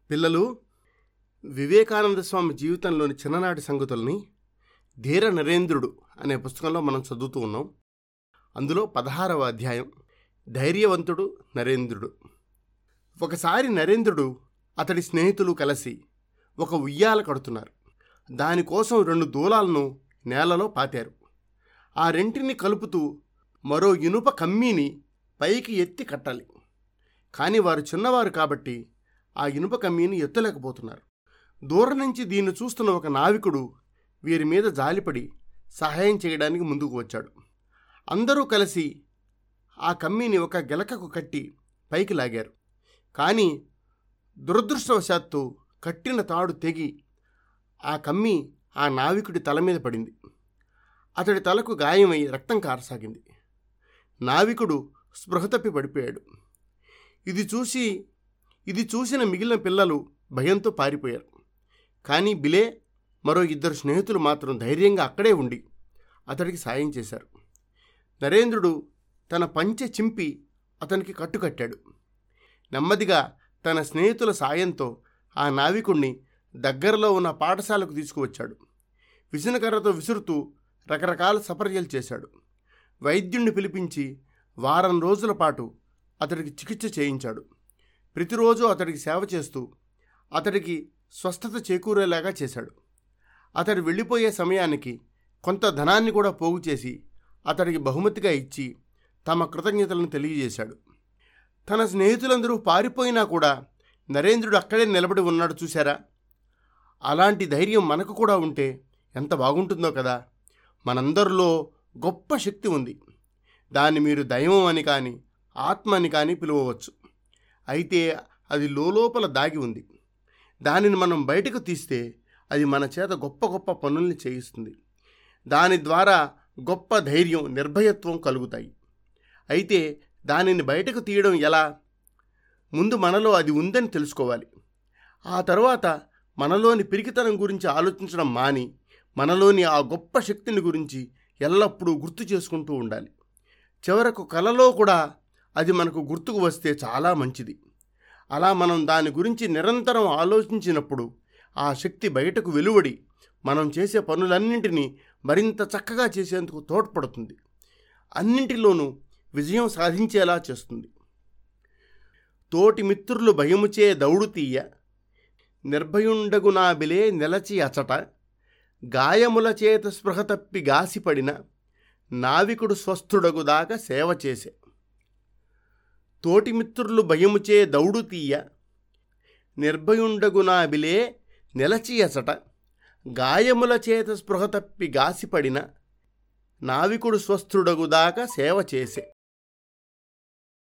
పిల్లలు వివేకానంద స్వామి జీవితంలోని చిన్ననాటి సంగతుల్ని ధీర నరేంద్రుడు అనే పుస్తకంలో మనం చదువుతూ ఉన్నాం అందులో పదహారవ అధ్యాయం ధైర్యవంతుడు నరేంద్రుడు ఒకసారి నరేంద్రుడు అతడి స్నేహితులు కలిసి ఒక ఉయ్యాల కడుతున్నారు దానికోసం రెండు దూలాలను నేలలో పాతారు ఆ రెంటిని కలుపుతూ మరో ఇనుప కమ్మీని పైకి ఎత్తి కట్టాలి కానీ వారు చిన్నవారు కాబట్టి ఆ ఇనుప కమ్మీని ఎత్తలేకపోతున్నారు దూరం నుంచి దీన్ని చూస్తున్న ఒక నావికుడు వీరి మీద జాలిపడి సహాయం చేయడానికి ముందుకు వచ్చాడు అందరూ కలిసి ఆ కమ్మీని ఒక గెలకకు కట్టి పైకి లాగారు కానీ దురదృష్టవశాత్తు కట్టిన తాడు తెగి ఆ కమ్మి ఆ నావికుడి తల మీద పడింది అతడి తలకు గాయమై రక్తం కారసాగింది నావికుడు స్పృహ తప్పి పడిపోయాడు ఇది చూసి ఇది చూసిన మిగిలిన పిల్లలు భయంతో పారిపోయారు కానీ బిలే మరో ఇద్దరు స్నేహితులు మాత్రం ధైర్యంగా అక్కడే ఉండి అతడికి సాయం చేశారు నరేంద్రుడు తన పంచె చింపి అతనికి కట్టుకట్టాడు నెమ్మదిగా తన స్నేహితుల సాయంతో ఆ నావికుణ్ణి దగ్గరలో ఉన్న పాఠశాలకు తీసుకువచ్చాడు విసనకర్రతో విసురుతూ రకరకాల సపర్యలు చేశాడు వైద్యుణ్ణి పిలిపించి వారం రోజుల పాటు అతడికి చికిత్స చేయించాడు ప్రతిరోజు అతడికి సేవ చేస్తూ అతడికి స్వస్థత చేకూరేలాగా చేశాడు అతడు వెళ్ళిపోయే సమయానికి కొంత ధనాన్ని కూడా పోగు చేసి అతడికి బహుమతిగా ఇచ్చి తమ కృతజ్ఞతలను తెలియజేశాడు తన స్నేహితులందరూ పారిపోయినా కూడా నరేంద్రుడు అక్కడే నిలబడి ఉన్నాడు చూశారా అలాంటి ధైర్యం మనకు కూడా ఉంటే ఎంత బాగుంటుందో కదా మనందరిలో గొప్ప శక్తి ఉంది దాన్ని మీరు దైవం అని కానీ ఆత్మ అని కానీ పిలువవచ్చు అయితే అది లోపల దాగి ఉంది దానిని మనం బయటకు తీస్తే అది మన చేత గొప్ప గొప్ప పనుల్ని చేయిస్తుంది దాని ద్వారా గొప్ప ధైర్యం నిర్భయత్వం కలుగుతాయి అయితే దానిని బయటకు తీయడం ఎలా ముందు మనలో అది ఉందని తెలుసుకోవాలి ఆ తర్వాత మనలోని పిరికితనం గురించి ఆలోచించడం మాని మనలోని ఆ గొప్ప శక్తిని గురించి ఎల్లప్పుడూ గుర్తు చేసుకుంటూ ఉండాలి చివరకు కలలో కూడా అది మనకు గుర్తుకు వస్తే చాలా మంచిది అలా మనం దాని గురించి నిరంతరం ఆలోచించినప్పుడు ఆ శక్తి బయటకు వెలువడి మనం చేసే పనులన్నింటినీ మరింత చక్కగా చేసేందుకు తోడ్పడుతుంది అన్నింటిలోనూ విజయం సాధించేలా చేస్తుంది తోటి మిత్రులు భయముచే దౌడు తీయ నిర్భయుండగు నా బిలే నిలచి అచట గాయముల చేత స్పృహ తప్పి గాసిపడిన నావికుడు స్వస్థుడగు దాకా సేవ చేసే తోటి మిత్రులు భయముచే దౌడు తీయ నిర్భయుండగు నా బిలే నిలచి అచట గాయముల చేత స్పృహ తప్పి గాసిపడిన నావికుడు స్వస్థుడగు దాకా సేవ చేసే